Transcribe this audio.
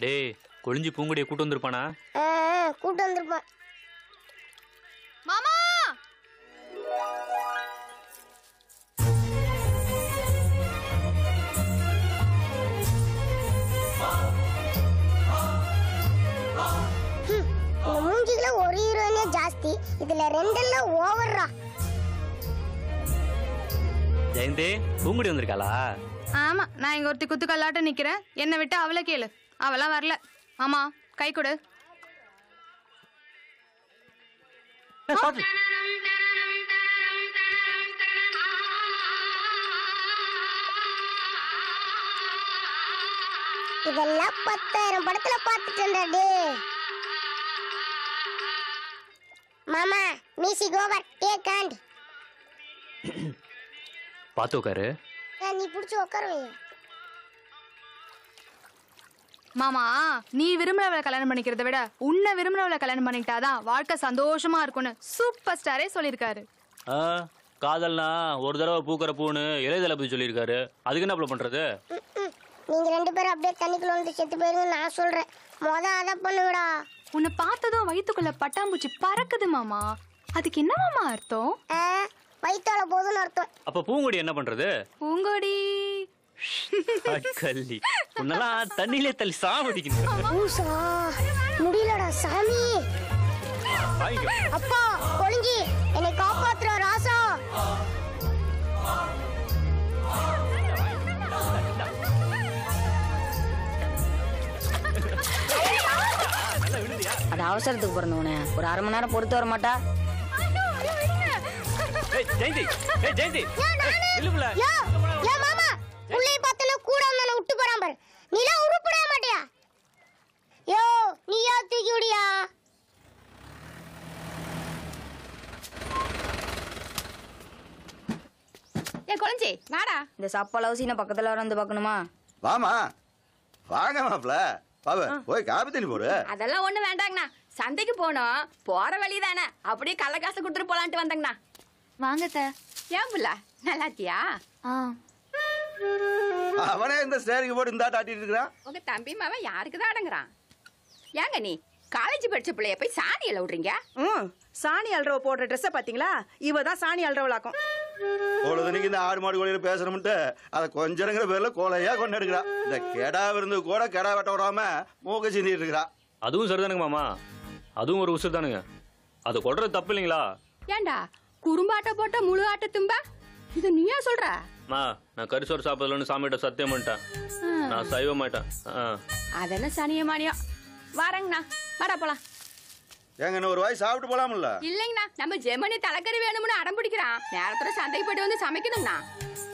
டேய் கொழிஞ்சி பூங்குடியை கூட்டு வந்திருப்பானா ஆ, ஆ, கூட்டு வந்திருப்பான் மாமா இந்த மூஞ்சிக்குல ஒரு ஹீரோயினே ஜாஸ்தி இதுல ரெண்டெல்லாம் ஓவர்ரா ஜெயந்தி பூங்குடி வந்திருக்காளா ஆமா நான் இங்க ஒருத்தி குத்து கல்லாட்ட நிக்கிறேன் என்னை விட்டு அவளை கேளு அவளாம் வரல ஆமா கை கொடு ஏய், பாத்து. இதெல்லாம் பத்தாயிரம் படத்துல பாத்துட்டேன்டா டே மாமா மியூசிக் ஓவர் டேக் ஹேண்ட் பாத்து உட்காரு நீ புடிச்சு உட்காருவே மாமா நீ விரும்புறவளை கல்யாணம் பண்ணிக்கிறத விட உன்னை விரும்புறவளை கல்யாணம் பண்ணிக்கிட்டாதான் வாழ்க்கை சந்தோஷமா இருக்கும்னு சூப்பர் ஸ்டாரே சொல்லியிருக்காரு ஆ, காதல்னா ஒரு தடவை பூக்கிற பூன்னு இளையதளபதி சொல்லியிருக்காரு அதுக்கு என்ன பண்றது நீங்க ரெண்டு பேரும் அப்படியே தண்ணிக்குள்ள வந்து செத்து போயிருங்க நான் சொல்றேன் மொத அதை பண்ணுவிடா உன்னை பார்த்ததும் வயித்துக்குள்ள பட்டாம்பூச்சி பறக்குது மாமா அதுக்கு என்ன மாமா அர்த்தம் ஆ, வயித்தால போதும்னு அர்த்தம் அப்ப பூங்குடி என்ன பண்றது பூங்கொடி கள்ளி உன்னெல்லாம் தண்ணியிலே தள்ளி சாவடிக்கணும் பூசா முடியலடா சாமி வாங்கிக்கோ அப்பா கொழுஞ்சி என்னை காப்பாத்துற ராசா அது அவசரத்துக்கு பிறந்தவனே ஒரு அரை மணி நேரம் பொறுத்து வர மாட்டா ஏய் ஜெயந்தி ஏய் ஜெயந்தி இல்ல புள்ள யோ யோ மாமா புள்ளைய பார்த்தல கூட வந்தான விட்டு போறான் பாரு நீலாம் உருப்பட மாட்டியா யோ நீயா தூக்கி விடியா ஏ குழஞ்சி வாடா இந்த சப்பளவு சீனை பக்கத்துல வர வந்து பார்க்கணுமா வாமா வாங்க மாப்ள பாபு போய் காபி தண்ணி போடு அதெல்லாம் ஒண்ணு வேண்டாங்கண்ணா சந்தைக்கு போனோம் போற வழி தானே அப்படியே கள்ள காசு கொடுத்துட்டு போலான்ட்டு வந்தங்கண்ணா வாங்கத்த ஏன் புள்ள நல்லாத்தியா ஆ அவனே இந்த ஸ்டேரிங் போட்டு இந்த ஆட்டிட்டு இருக்கிறான் உங்க தம்பி மாவன் யாருக்கு தான் அடங்குறான் ஏங்க நீ காலேஜ் படிச்ச பிள்ளைய போய் சாணியில விடுறீங்க ம் சாணி அல்றவ போடுற ட்ரெஸ்ஸை பாத்தீங்களா இவ தான் சாணி அல்றவளாக்கும் பொழுதுனைக்கு இந்த ஆடு மாடு கோழியில பேசணும்ட்டு அதை கொஞ்சங்கிற பேர்ல கோலையா கொண்டு எடுக்கிறா இந்த கெடா விருந்து கூட கெடா வெட்ட விடாம மூக்க சிந்திட்டு இருக்கிறா அதுவும் சரிதானுங்க மாமா அதுவும் ஒரு உசுர் தானுங்க அதை கொள்றது தப்பு இல்லைங்களா ஏண்டா குறும்பாட்ட போட்ட முழு ஆட்ட தும்பா இது நீயா சொல்ற மா நான் கரிசோறு சாப்பிடலன்னு சாமிகிட்ட சத்தியம் பண்ணிட்டேன் நான் சைவ மாட்டேன் ஆ. அதெல்லாம் சனிய மானியம் வரேங்கண்ணா வாடா போலாம் ஏங்க இன்னும் ஒரு வாய் சாப்பிட்டு போலாம்ல இல்லைங்கண்ணா நம்ம ஜெமனி தலைக்கறி வேணும்னு அடம் பிடிக்கிறான் நேரத்துல சந்தைக்கு போயிட்டு வந்து சமைக்கணுங்கண்ணா